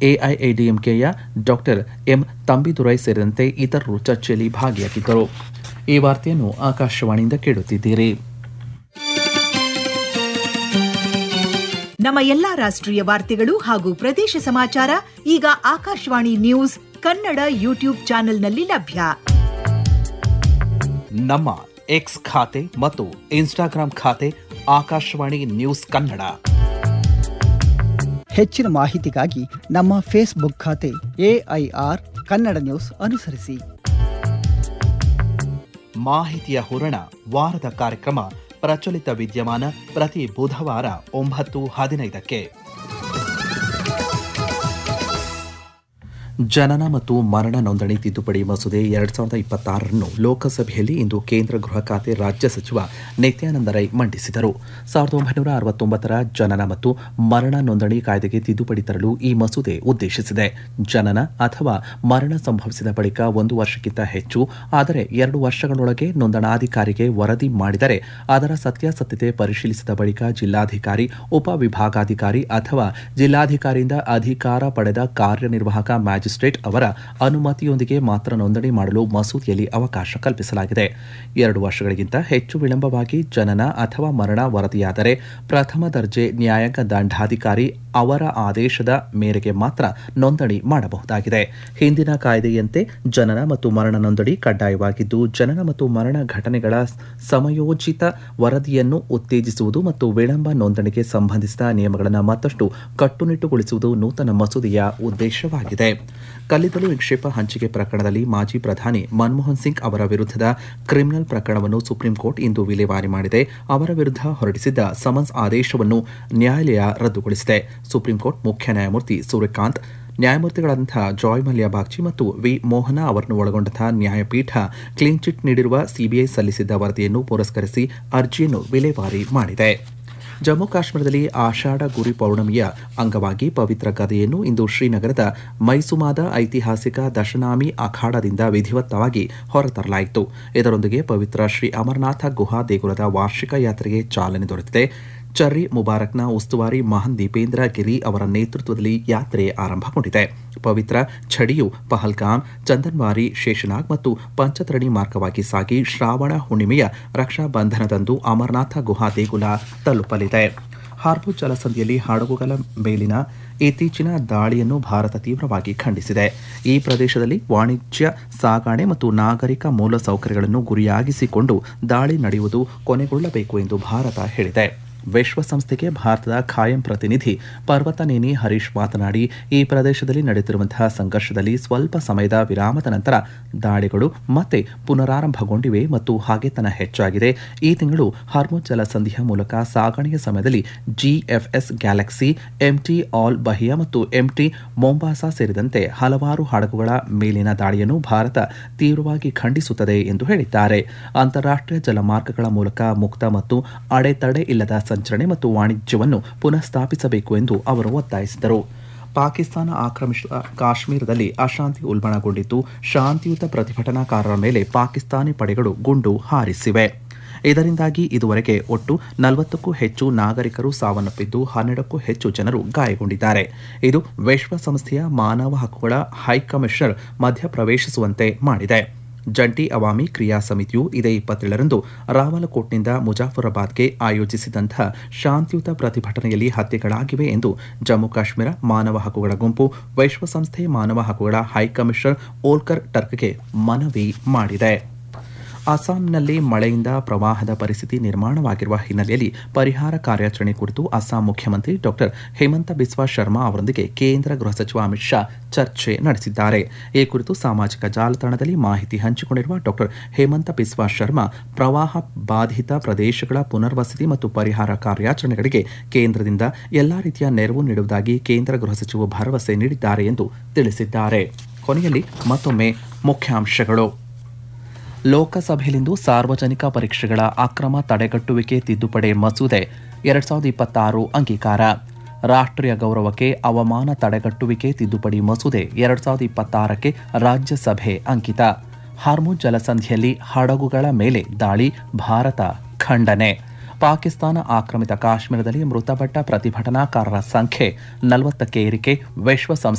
ಎಐಎಡಿಎಂಕೆಯ doctor M ತಂಬಿದುರೈ ಸೇರಿದಂತೆ ಇತರರು ಚರ್ಚೆಯಲ್ಲಿ ಭಾಗಿಯಾಗಿದ್ದರು ಈ ವಾರ್ತೆಯನ್ನು ಆಕಾಶವಾಣಿಯಿಂದ ಕೇಳುತ್ತಿದ್ದೀರಿ ನಮ್ಮ ಎಲ್ಲಾ ರಾಷ್ಟ್ರೀಯ ವಾರ್ತೆಗಳು ಹಾಗೂ ಪ್ರದೇಶ ಸಮಾಚಾರ ಈಗ ಆಕಾಶವಾಣಿ ನ್ಯೂಸ್ ಕನ್ನಡ ಯೂಟ್ಯೂಬ್ ಚಾನೆಲ್ನಲ್ಲಿ ಲಭ್ಯ ನಮ್ಮ ಎಕ್ಸ್ ಖಾತೆ ಮತ್ತು ಇನ್ಸ್ಟಾಗ್ರಾಂ ಖಾತೆ ಆಕಾಶವಾಣಿ ನ್ಯೂಸ್ ಕನ್ನಡ ಹೆಚ್ಚಿನ ಮಾಹಿತಿಗಾಗಿ ನಮ್ಮ ಫೇಸ್ಬುಕ್ ಖಾತೆ ಎಐಆರ್ ಕನ್ನಡ ನ್ಯೂಸ್ ಅನುಸರಿಸಿ ಮಾಹಿತಿಯ ಹೂರಣ ವಾರದ ಕಾರ್ಯಕ್ರಮ ಪ್ರಚಲಿತ ವಿದ್ಯಮಾನ ಪ್ರತಿ ಬುಧವಾರ ಒಂಬತ್ತು ಹದಿನೈದಕ್ಕೆ ಜನನ ಮತ್ತು ಮರಣ ನೋಂದಣಿ ತಿದ್ದುಪಡಿ ಮಸೂದೆ ಎರಡ್ ಸಾವಿರದ ಇಪ್ಪತ್ತಾರರನ್ನು ಲೋಕಸಭೆಯಲ್ಲಿ ಇಂದು ಕೇಂದ್ರ ಗೃಹ ಖಾತೆ ರಾಜ್ಯ ಸಚಿವ ನಿತ್ಯಾನಂದ ರೈ ಮಂಡಿಸಿದರು ಸಾವಿರದ ಒಂಬೈನೂರ ಅರವತ್ತೊಂಬತ್ತರ ಜನನ ಮತ್ತು ಮರಣ ನೋಂದಣಿ ಕಾಯ್ದೆಗೆ ತಿದ್ದುಪಡಿ ತರಲು ಈ ಮಸೂದೆ ಉದ್ದೇಶಿಸಿದೆ ಜನನ ಅಥವಾ ಮರಣ ಸಂಭವಿಸಿದ ಬಳಿಕ ಒಂದು ವರ್ಷಕ್ಕಿಂತ ಹೆಚ್ಚು ಆದರೆ ಎರಡು ವರ್ಷಗಳೊಳಗೆ ನೋಂದಣಾಧಿಕಾರಿಗೆ ವರದಿ ಮಾಡಿದರೆ ಅದರ ಸತ್ಯಾಸತ್ಯತೆ ಪರಿಶೀಲಿಸಿದ ಬಳಿಕ ಜಿಲ್ಲಾಧಿಕಾರಿ ಉಪವಿಭಾಗಾಧಿಕಾರಿ ಅಥವಾ ಜಿಲ್ಲಾಧಿಕಾರಿಯಿಂದ ಅಧಿಕಾರ ಪಡೆದ ಕಾರ್ಯನಿರ್ವಾಹಕ ಮ್ಯಾಜಿಸ್ಟ್ರೇಟ್ ಅವರ ಅನುಮತಿಯೊಂದಿಗೆ ಮಾತ್ರ ನೋಂದಣಿ ಮಾಡಲು ಮಸೂದೆಯಲ್ಲಿ ಅವಕಾಶ ಕಲ್ಪಿಸಲಾಗಿದೆ ಎರಡು ವರ್ಷಗಳಿಗಿಂತ ಹೆಚ್ಚು ವಿಳಂಬವಾಗಿ ಜನನ ಅಥವಾ ಮರಣ ವರದಿಯಾದರೆ ಪ್ರಥಮ ದರ್ಜೆ ನ್ಯಾಯಾಂಗ ದಂಡಾಧಿಕಾರಿ ಅವರ ಆದೇಶದ ಮೇರೆಗೆ ಮಾತ್ರ ನೋಂದಣಿ ಮಾಡಬಹುದಾಗಿದೆ ಹಿಂದಿನ ಕಾಯ್ದೆಯಂತೆ ಜನನ ಮತ್ತು ಮರಣ ನೋಂದಣಿ ಕಡ್ಡಾಯವಾಗಿದ್ದು ಜನನ ಮತ್ತು ಮರಣ ಘಟನೆಗಳ ಸಮಯೋಚಿತ ವರದಿಯನ್ನು ಉತ್ತೇಜಿಸುವುದು ಮತ್ತು ವಿಳಂಬ ನೋಂದಣಿಗೆ ಸಂಬಂಧಿಸಿದ ನಿಯಮಗಳನ್ನು ಮತ್ತಷ್ಟು ಕಟ್ಟುನಿಟ್ಟುಗೊಳಿಸುವುದು ನೂತನ ಮಸೂದೆಯ ಉದ್ದೇಶವಾಗಿದೆ ಕಲ್ಲಿದ್ದಲು ನಿಕ್ಷೇಪ ಹಂಚಿಕೆ ಪ್ರಕರಣದಲ್ಲಿ ಮಾಜಿ ಪ್ರಧಾನಿ ಮನಮೋಹನ್ ಸಿಂಗ್ ಅವರ ವಿರುದ್ಧದ ಕ್ರಿಮಿನಲ್ ಪ್ರಕರಣವನ್ನು ಸುಪ್ರೀಂ ಕೋರ್ಟ್ ಇಂದು ವಿಲೇವಾರಿ ಮಾಡಿದೆ ಅವರ ವಿರುದ್ಧ ಹೊರಡಿಸಿದ್ದ ಸಮನ್ಸ್ ಆದೇಶವನ್ನು ನ್ಯಾಯಾಲಯ ರದ್ದುಗೊಳಿಸಿದೆ ಸುಪ್ರೀಂ ಕೋರ್ಟ್ ಮುಖ್ಯ ನ್ಯಾಯಮೂರ್ತಿ ಸೂರ್ಯಕಾಂತ್ ನ್ಯಾಯಮೂರ್ತಿಗಳಾದಂತಹ ಜಾಯ್ ಮಲ್ಯ ಬಾಗ್ಚಿ ಮತ್ತು ವಿ ಮೋಹನ ಅವರನ್ನು ಒಳಗೊಂಡಂತಹ ನ್ಯಾಯಪೀಠ ಕ್ಲೀನ್ ಚಿಟ್ ನೀಡಿರುವ ಸಿಬಿಐ ಸಲ್ಲಿಸಿದ್ದ ವರದಿಯನ್ನು ಪುರಸ್ಕರಿಸಿ ಅರ್ಜಿಯನ್ನು ವಿಲೇವಾರಿ ಮಾಡಿದೆ ಜಮ್ಮು ಕಾಶ್ಮೀರದಲ್ಲಿ ಆಷಾಢ ಗುರಿ ಪೌರ್ಣಮಿಯ ಅಂಗವಾಗಿ ಪವಿತ್ರ ಗದೆಯನ್ನು ಇಂದು ಶ್ರೀನಗರದ ಮೈಸುಮಾದ ಐತಿಹಾಸಿಕ ದಶನಾಮಿ ಅಖಾಡದಿಂದ ವಿಧಿವತ್ತವಾಗಿ ಹೊರತರಲಾಯಿತು ಇದರೊಂದಿಗೆ ಪವಿತ್ರ ಶ್ರೀ ಅಮರನಾಥ ಗುಹಾ ದೇಗುಲದ ವಾರ್ಷಿಕ ಯಾತ್ರೆಗೆ ಚಾಲನೆ ದೊರೆತಿದೆ ಚರ್ರಿ ಮುಬಾರಕ್ನ ಉಸ್ತುವಾರಿ ಮಹನ್ ದೀಪೇಂದ್ರ ಗಿರಿ ಅವರ ನೇತೃತ್ವದಲ್ಲಿ ಯಾತ್ರೆ ಆರಂಭಗೊಂಡಿದೆ ಪವಿತ್ರ ಛಡಿಯು ಪಹಲ್ಗಾಮ್ ಚಂದನ್ವಾರಿ ಶೇಷನಾಗ್ ಮತ್ತು ಪಂಚತರಣಿ ಮಾರ್ಗವಾಗಿ ಸಾಗಿ ಶ್ರಾವಣ ಹುಣ್ಣಿಮೆಯ ರಕ್ಷಾ ಬಂಧನದಂದು ಅಮರನಾಥ ಗುಹಾ ದೇಗುಲ ತಲುಪಲಿದೆ ಹಾರ್ಬುಜ್ ಜಲಸಂಧಿಯಲ್ಲಿ ಹಡಗುಗಳ ಮೇಲಿನ ಇತ್ತೀಚಿನ ದಾಳಿಯನ್ನು ಭಾರತ ತೀವ್ರವಾಗಿ ಖಂಡಿಸಿದೆ ಈ ಪ್ರದೇಶದಲ್ಲಿ ವಾಣಿಜ್ಯ ಸಾಗಣೆ ಮತ್ತು ನಾಗರಿಕ ಮೂಲಸೌಕರ್ಯಗಳನ್ನು ಗುರಿಯಾಗಿಸಿಕೊಂಡು ದಾಳಿ ನಡೆಯುವುದು ಕೊನೆಗೊಳ್ಳಬೇಕು ಎಂದು ಭಾರತ ಹೇಳಿದೆ ವಿಶ್ವಸಂಸ್ಥೆಗೆ ಭಾರತದ ಖಾಯಂ ಪ್ರತಿನಿಧಿ ಪರ್ವತನೇನಿ ಹರೀಶ್ ಮಾತನಾಡಿ ಈ ಪ್ರದೇಶದಲ್ಲಿ ನಡೆಯುತ್ತಿರುವಂತಹ ಸಂಘರ್ಷದಲ್ಲಿ ಸ್ವಲ್ಪ ಸಮಯದ ವಿರಾಮದ ನಂತರ ದಾಳಿಗಳು ಮತ್ತೆ ಪುನರಾರಂಭಗೊಂಡಿವೆ ಮತ್ತು ಹಾಗೆತನ ಹೆಚ್ಚಾಗಿದೆ ಈ ತಿಂಗಳು ಹಾರ್ಮೋನ್ ಜಲಸಂಧಿಯ ಮೂಲಕ ಸಾಗಣೆಯ ಸಮಯದಲ್ಲಿ GFS galaxy MT Al Bahia ಮತ್ತು ಎಂಟಿ ಮೊಂಬಾಸಾ ಸೇರಿದಂತೆ ಹಲವಾರು ಹಡಗುಗಳ ಮೇಲಿನ ದಾಳಿಯನ್ನು ಭಾರತ ತೀವ್ರವಾಗಿ ಖಂಡಿಸುತ್ತದೆ ಎಂದು ಹೇಳಿದ್ದಾರೆ ಅಂತಾರಾಷ್ಟ್ರೀಯ ಜಲಮಾರ್ಗಗಳ ಮೂಲಕ ಮುಕ್ತ ಮತ್ತು ಅಡೆತಡೆ ಇಲ್ಲದ ಸಂಚರಣೆ ಮತ್ತು ವಾಣಿಜ್ಯವನ್ನು ಪುನಃ ಸ್ಥಾಪಿಸಬೇಕು ಎಂದು ಅವರು ಒತ್ತಾಯಿಸಿದರು ಪಾಕಿಸ್ತಾನ ಆಕ್ರಮಿಸಿದ ಕಾಶ್ಮೀರದಲ್ಲಿ ಅಶಾಂತಿ ಉಲ್ಬಣಗೊಂಡಿದ್ದು ಶಾಂತಿಯುತ ಪ್ರತಿಭಟನಾಕಾರರ ಮೇಲೆ ಪಾಕಿಸ್ತಾನಿ ಪಡೆಗಳು ಗುಂಡು ಹಾರಿಸಿವೆ ಇದರಿಂದಾಗಿ ಇದುವರೆಗೆ ಒಟ್ಟು ನಲವತ್ತಕ್ಕೂ ಹೆಚ್ಚು ನಾಗರಿಕರು ಸಾವನ್ನಪ್ಪಿದ್ದು ಹನ್ನೆರಡಕ್ಕೂ ಹೆಚ್ಚು ಜನರು ಗಾಯಗೊಂಡಿದ್ದಾರೆ ಇದು ವಿಶ್ವಸಂಸ್ಥೆಯ ಮಾನವ ಹಕ್ಕುಗಳ ಹೈಕಮಿಷನರ್ ಮಧ್ಯಪ್ರವೇಶಿಸುವಂತೆ ಮಾಡಿದೆ ಜಂಟಿ ಅವಾಮಿ ಕ್ರಿಯಾ ಸಮಿತಿಯು ಇದೇ ಇಪ್ಪತ್ತೇಳರಂದು ರಾವಲಕೋಟ್ನಿಂದ ಮುಜಾಫರಾಬಾದ್ಗೆ ಆಯೋಜಿಸಿದಂತಹ ಶಾಂತಿಯುತ ಪ್ರತಿಭಟನೆಯಲ್ಲಿ ಹತ್ಯೆಗಳಾಗಿವೆ ಎಂದು ಜಮ್ಮು ಕಾಶ್ಮೀರ ಮಾನವ ಹಕ್ಕುಗಳ ಗುಂಪು ವಿಶ್ವಸಂಸ್ಥೆ ಮಾನವ ಹಕ್ಕುಗಳ ಹೈಕಮಿಷನರ್ ಓಲ್ಕರ್ ಟರ್ಕ್ಗೆ ಮನವಿ ಮಾಡಿದೆ ಅಸ್ಸಾಂನಲ್ಲಿ ಮಳೆಯಿಂದ ಪ್ರವಾಹದ ಪರಿಸ್ಥಿತಿ ನಿರ್ಮಾಣವಾಗಿರುವ ಹಿನ್ನೆಲೆಯಲ್ಲಿ ಪರಿಹಾರ ಕಾರ್ಯಾಚರಣೆ ಕುರಿತು ಅಸ್ಸಾಂ ಮುಖ್ಯಮಂತ್ರಿ ಡಾಕ್ಟರ್ ಹೇಮಂತ ಬಿಸ್ವಾ ಶರ್ಮಾ ಅವರೊಂದಿಗೆ ಕೇಂದ್ರ ಗೃಹ ಸಚಿವ ಅಮಿತ್ ಶಾ ಚರ್ಚೆ ನಡೆಸಿದ್ದಾರೆ ಈ ಕುರಿತು ಸಾಮಾಜಿಕ ಜಾಲತಾಣದಲ್ಲಿ ಮಾಹಿತಿ ಹಂಚಿಕೊಂಡಿರುವ ಡಾಕ್ಟರ್ ಹೇಮಂತ ಬಿಸ್ವಾ ಶರ್ಮಾ ಪ್ರವಾಹ ಬಾಧಿತ ಪ್ರದೇಶಗಳ ಪುನರ್ವಸತಿ ಮತ್ತು ಪರಿಹಾರ ಕಾರ್ಯಾಚರಣೆಗಳಿಗೆ ಕೇಂದ್ರದಿಂದ ಎಲ್ಲಾ ರೀತಿಯ ನೆರವು ನೀಡುವುದಾಗಿ ಕೇಂದ್ರ ಗೃಹ ಸಚಿವರು ಭರವಸೆ ನೀಡಿದ್ದಾರೆ ಎಂದು ತಿಳಿಸಿದ್ದಾರೆ ಕೊನೆಯಲ್ಲಿ ಮತ್ತೊಮ್ಮೆ ಮುಖ್ಯಾಂಶಗಳು ಲೋಕಸಭೆಯಲ್ಲಿಂದು ಸಾರ್ವಜನಿಕ ಪರೀಕ್ಷೆಗಳ ಅಕ್ರಮ ತಡೆಗಟ್ಟುವಿಕೆ ತಿದ್ದುಪಡಿ ಮಸೂದೆ ಎರಡ್ ಸಾವಿರದ ಇಪ್ಪತ್ತಾರು ಅಂಗೀಕಾರ ರಾಷ್ಟ್ರೀಯ ಗೌರವಕ್ಕೆ ಅವಮಾನ ತಡೆಗಟ್ಟುವಿಕೆ ತಿದ್ದುಪಡಿ ಮಸೂದೆ ಎರಡ್ ಸಾವಿರದ ಇಪ್ಪತ್ತಾರಕ್ಕೆ ರಾಜ್ಯಸಭೆ ಅಂಕಿತ ಹಾರ್ಮುಜ್ ಜಲಸಂಧಿಯಲ್ಲಿ ಹಡಗುಗಳ ಮೇಲೆ ದಾಳಿ ಭಾರತ ಖಂಡನೆ ಪಾಕಿಸ್ತಾನ ಆಕ್ರಮಿತ ಕಾಶ್ಮೀರದಲ್ಲಿ ಮೃತಪಟ್ಟ ಪ್ರತಿಭಟನಾಕಾರರ ಸಂಖ್ಯೆ ನಲವತ್ತಕ್ಕೆ ಏರಿಕೆ ವಿಶ್ವಸಂಸ್ಥೆ